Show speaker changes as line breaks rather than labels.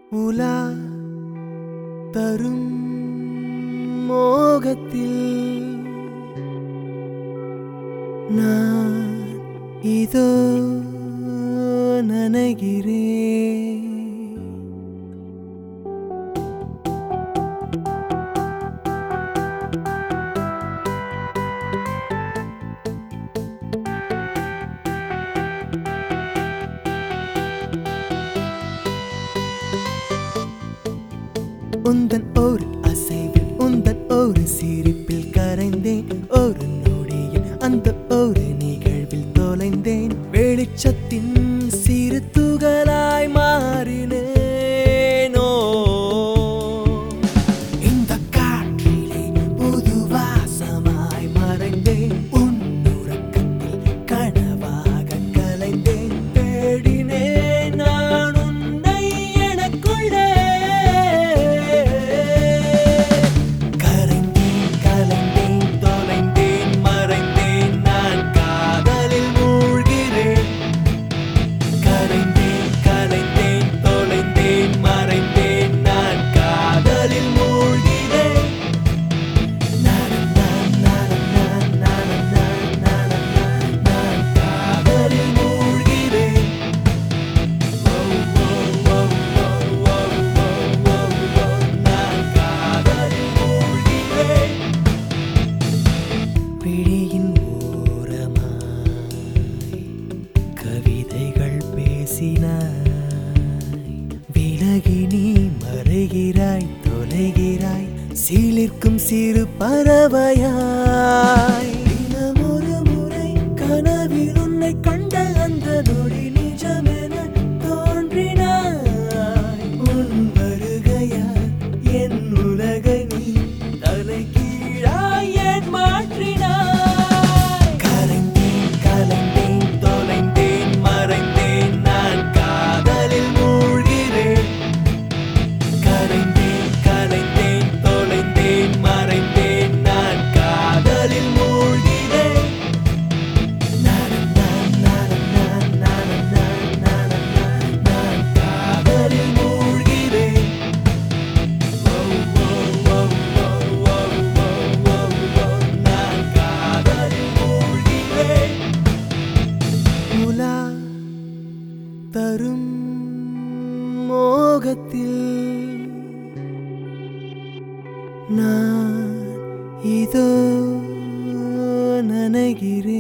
உலா தரும் மோகத்தில் நான் இதோ நனைகிறேன் உந்தன் ஒரு அசைவில் உந்தன் ஒரு சிரிப்பில் கரைந்தேன் ஒரு நொடியில் அந்த ஒரு நிகழ்வில் தொலைந்தேன் வெளிச்சத்தின் சிறு துகளாய் மாறினேனோ இந்த காற்றிலே புது வாசமாய் மறைந்தேன் உன் உறக்கத்தில் கனவாக கலைந்தேன் தேடினேன் நான் உன்னை எனக்குள்ளே கரைந்தேன் கலைந்தேன் தொலைந்தேன் மறைந்தேன் நான் காதலில் மூழ்கிறேன் கரைந்தேன் கலைந்தேன் தொலைந்தேன் மறைந்தேன் நான் காதலில் மூழ்கிறேன் நான் நான் நான் நான் நான் நான் நான் நான் காதலில் மூழ்கிறேன் ஓ ஓ ஓ ஓ ஓ ஓ ஓ நான் காதலில் மூழ்கிறேன் விழியின் ஓரமாய் கவிதைகள் பேசினாய் விலகி நீ மறைகிறாய் தொலைகிறாய் சீலிர்க்கும் சிறு பறவையாய் தினமொரு முறை கனவில் உன்னை கண்ட அந்த நொடி நிஜமென தோன்றினாய் உன் வருகையால் என் உலகை நீ தலைகீழாய் ஏன் மாற்றினாய் கரைந்தேன் கலைந்தேன் தொலைந்தேன் மறைந்தேன் நான் காதலில் மூழ்கிறேன் கரைந்தேன் கலைந்தேன் தொலைந்தேன் மறைந்தேன் நான் காதலில் மூழ்கிறேன் நான் நான் நான் நான் நான் நான் நான் நான் காதலில் மூழ்கிறேன் ஓ ஓ ஓ ஓ ஓ ஓ ஓ நான் காதலில் மூழ்கிறேன் உலா தரும் மோகத்தில் நான் இதோ நனைகிறேன்